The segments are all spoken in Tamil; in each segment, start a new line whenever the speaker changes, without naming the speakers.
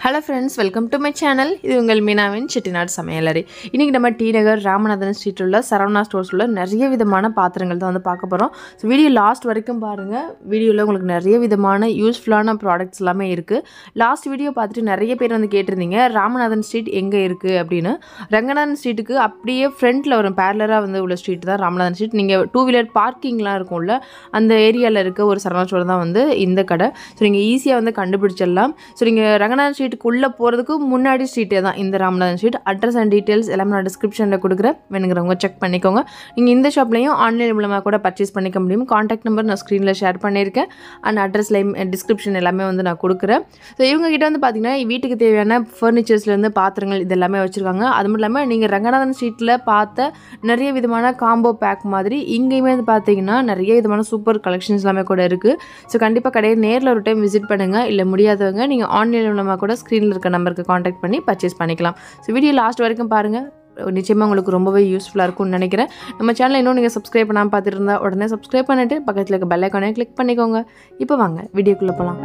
hello friends welcome to my channel இது உங்கள் மீனாவின் செட்டிநாடு சமையலறை இன்றைக்கி நம்ம டி நகர் ராமநாதன் ஸ்ட்ரீட்டில் உள்ள சரவணா ஸ்டோர்ஸில் நிறைய விதமான பாத்திரங்கள் தான் வந்து பார்க்க போகிறோம் ஸோ வீடியோ லாஸ்ட் வரைக்கும் பாருங்கள் வீடியோவில் உங்களுக்கு நிறைய விதமான யூஸ்ஃபுல்லான ப்ராடக்ட்ஸ் எல்லாமே இருக்குது லாஸ்ட் வீடியோ பார்த்துட்டு நிறைய பேர் வந்து கேட்டிருந்தீங்க ராமநாதன் ஸ்ட்ரீட் எங்கே இருக்குது அப்படின்னு ரங்கநாதன் ஸ்ட்ரீட்டுக்கு அப்படியே ஃப்ரண்ட்டில் வரும் பேரலராக வந்து உள்ள ஸ்ட்ரீட் தான் ராமநாதன் ஸ்ட்ரீட் நீங்கள் டூ வீலர் பார்க்கிங்லாம் இருக்கும்ல அந்த ஏரியாவில் இருக்க ஒரு சரவணா ஸ்டோர் தான் வந்து இந்த கடை ஸோ நீங்கள் ஈஸியாக வந்து கண்டுபிடிச்சிடலாம் ஸோ நீங்கள் ரங்கநாதன் ஸ்ட்ரீட்டுக்குள்ளே போகிறதுக்கு முன்னாடி ஸ்ட்ரீட்டே தான் இந்த Ramanathan street address and details எல்லாமே நான் டிஸ்கிரிப்ஷனில் கொடுக்குறேன் வேணுங்கிறவங்க செக் பண்ணிக்கோங்க நீங்கள் இந்த ஷாப்லையும் ஆன்லைன் மூலமாக கூட பர்ச்சேஸ் பண்ணிக்க முடியும் காண்டாக்ட் நம்பர் நான் ஸ்க்ரீனில் ஷேர் பண்ணியிருக்கேன் அண்ட் அட்ரஸ்லையும் டிஸ்கிரிப்ஷன் எல்லாமே வந்து நான் கொடுக்குறேன் ஸோ இவங்க கிட்ட வந்து பார்த்தீங்கன்னா வீட்டுக்கு தேவையான ஃபர்னிச்சர்ஸ்லேருந்து பாத்திரங்கள் இது எல்லாமே வச்சுருக்காங்க அது மட்டும் இல்லாமல் நீங்கள் ரங்கநாதன் ஸ்ட்ரீட்டில் பார்த்த நிறைய விதமான காம்போ பேக் மாதிரி இங்கேயுமே வந்து பார்த்தீங்கன்னா நிறைய விதமான சூப்பர் கலெக்ஷன்ஸ் எல்லாமே கூட இருக்குது ஸோ கண்டிப்பாக கடையை நேரில் ஒரு டைம் விசிட் பண்ணுங்கள் இல்லை முடியாதவங்க நீங்கள் ஆன்லைன் மூலமாக கூட ஸ்க்ரீனில் இருக்க நம்பருக்கு காண்டாக்ட் பண்ணி பர்ச்சேஸ் பண்ணிக்கலாம் ஸோ வீடியோ லாஸ்ட் வரைக்கும் பாருங்கள் நிச்சயமாக உங்களுக்கு ரொம்பவே யூஸ்ஃபுல்லாக இருக்கும்னு நினைக்கிறேன் நம்ம சேனலை இன்னும் நீங்கள் சப்ஸ்கிரைப் பண்ணாமல் பார்த்துட்டு இருந்தால் உடனே சப்ஸ்கிரைப் பண்ணிவிட்டு பக்கத்தில் இருக்க பெல் ஐக்கானே கிளிக் பண்ணிக்கோங்க இப்போ வாங்க வீடியோக்குள்ளே போகலாம்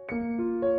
தேங்க்யூ